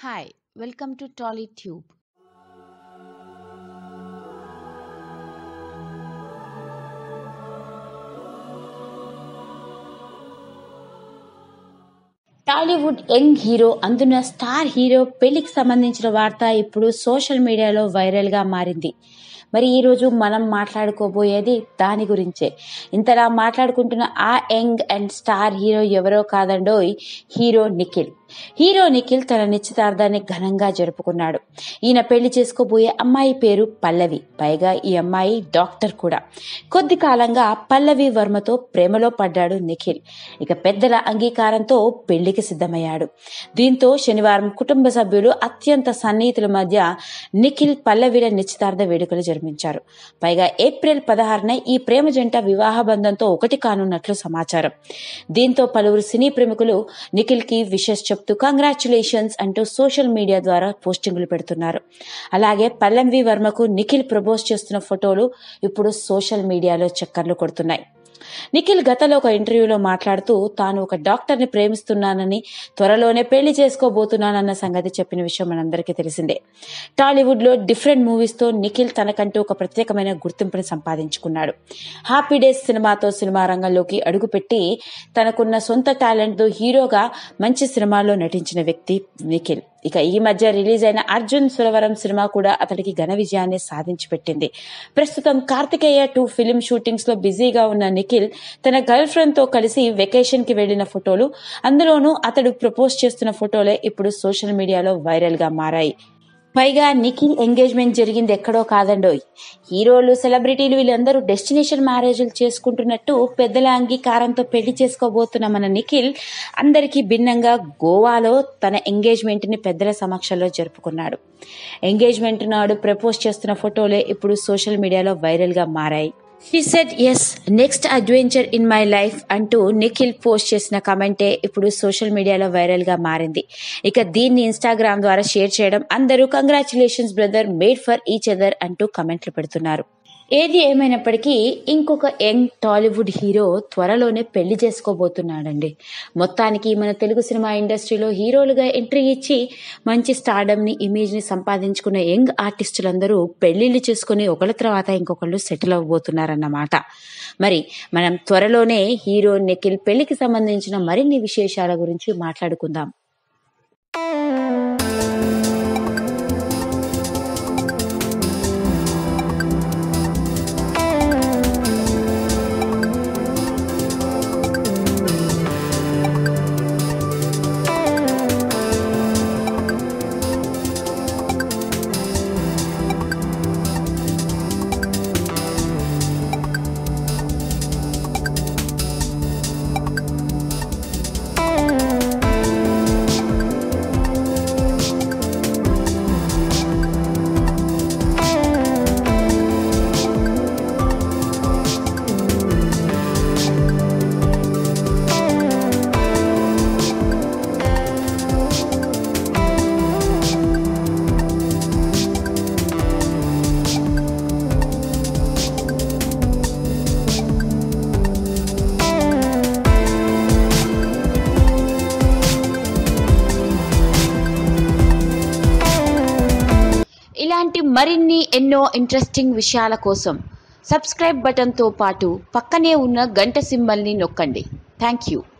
Hi, welcome to TollyTube. Tollywood young hero అందున star hero పెళ్లికి సంబంధించిన వార్త ఇప్పుడు సోషల్ మీడియాలో వైరల్గా మారింది మరి ఈరోజు మనం మాట్లాడుకోబోయేది దాని గురించే ఇంతలా మాట్లాడుకుంటున్న ఆ యంగ్ అండ్ స్టార్ హీరో ఎవరో కాదండోయ్ హీరో నిఖిల్ హీరో నిఖిల్ తన నిశ్చితార్థాన్ని ఘనంగా జరుపుకున్నాడు ఈయన పెళ్లి చేసుకోబోయే అమ్మాయి పేరు పల్లవి పైగా ఈ అమ్మాయి డాక్టర్ కూడా కొద్ది కాలంగా పల్లవి వర్మతో ప్రేమలో పడ్డాడు నిఖిల్ ఇక పెద్దల అంగీకారంతో పెళ్లికి సిద్ధమయ్యాడు దీంతో శనివారం కుటుంబ సభ్యులు అత్యంత సన్నిహితుల మధ్య నిఖిల్ పల్లవిల నిశ్చితార్థ వేడుకలు జరిపించారు పైగా ఏప్రిల్ పదహారున ఈ ప్రేమ జంట వివాహ బంధంతో ఒకటి కానున్నట్లు సమాచారం దీంతో పలువురు సినీ ప్రముఖులు నిఖిల్ కి విషెస్ చెప్తూ కంగ్రాచులేషన్స్ అంటూ సోషల్ మీడియా ద్వారా పోస్టింగులు పెడుతున్నారు అలాగే పల్లవి వర్మకు నిఖిల్ ప్రపోజ్ చేస్తున్న ఫోటోలు ఇప్పుడు సోషల్ మీడియాలో చక్కర్లు కొడుతున్నాయి నిఖిల్ గతంలో ఒక ఇంటర్వ్యూలో మాట్లాడుతూ తాను ఒక డాక్టర్ని ప్రేమిస్తున్నానని త్వరలోనే పెళ్లి చేసుకోబోతున్నానన్న సంగతి చెప్పిన విషయం మనందరికీ తెలిసిందే టాలీవుడ్ లో డిఫరెంట్ మూవీస్ తో నిఖిల్ తనకంటూ ఒక ప్రత్యేకమైన గుర్తింపుని సంపాదించుకున్నాడు హ్యాపీ డేస్ సినిమాతో సినిమా రంగంలోకి అడుగుపెట్టి తనకున్న సొంత టాలెంట్ తో హీరోగా మంచి సినిమాల్లో నటించిన వ్యక్తి నిఖిల్ ఇక ఈ మధ్య రిలీజ్ అయిన అర్జున్ సురవరం సినిమా కూడా అతడికి ఘన విజయాన్ని సాధించి పెట్టింది ప్రస్తుతం కార్తికేయ టూ ఫిలిం షూటింగ్స్ లో బిజీగా ఉన్న నిఖిల్ తన గర్ల్ ఫ్రెండ్ తో కలిసి వెకేషన్ కి వెళ్లిన ఫోటోలు అందులోనూ అతడు ప్రపోజ్ చేస్తున్న ఫోటోలే ఇప్పుడు సోషల్ మీడియాలో వైరల్ గా మారాయి పైగా నిఖిల్ ఎంగేజ్మెంట్ జరిగింది ఎక్కడో కాదండోయ్ హీరోలు సెలబ్రిటీలు వీళ్ళందరూ డెస్టినేషన్ మ్యారేజ్లు చేసుకుంటున్నట్టు పెద్దల అంగీకారంతో పెళ్లి చేసుకోబోతున్న మన నిఖిల్ అందరికీ భిన్నంగా గోవాలో తన ఎంగేజ్మెంట్ ని పెద్దల సమక్షంలో జరుపుకున్నాడు ఎంగేజ్మెంట్ నాడు ప్రపోజ్ చేస్తున్న ఫోటోలే ఇప్పుడు సోషల్ మీడియాలో వైరల్ గా మారాయి she set as next adventure in my life అంటూ నిఖిల్ పోస్ట్ చేసిన కమెంటే ఇప్పుడు సోషల్ మీడియాలో వైరల్ గా మారింది ఇక దీన్ని ఇన్స్టాగ్రామ్ ద్వారా షేర్ చేయడం అందరూ congratulations brother made for each other అంటూ కమెంట్లు పెడుతున్నారు ఏది ఏమైనప్పటికీ ఇంకొక యంగ్ టాలీవుడ్ హీరో త్వరలోనే పెళ్లి చేసుకోబోతున్నాడండి మొత్తానికి మన తెలుగు సినిమా ఇండస్ట్రీలో హీరోలుగా ఎంట్రీ ఇచ్చి మంచి స్టార్డమ్ ని ఇమేజ్ ని సంపాదించుకున్న యంగ్ ఆర్టిస్టులందరూ పెళ్లిళ్ళు చేసుకుని ఒకళ్ళ తర్వాత ఇంకొకళ్ళు సెటిల్ అవ్వబోతున్నారన్నమాట మరి మనం త్వరలోనే హీరో నిఖిల్ పెళ్లికి సంబంధించిన మరిన్ని విశేషాల గురించి మాట్లాడుకుందాం ఇలాంటి మరిన్ని ఎన్నో ఇంట్రెస్టింగ్ విషయాల కోసం సబ్స్క్రైబ్ బటన్తో పాటు పక్కనే ఉన్న గంట సింబల్ని నొక్కండి థ్యాంక్ యూ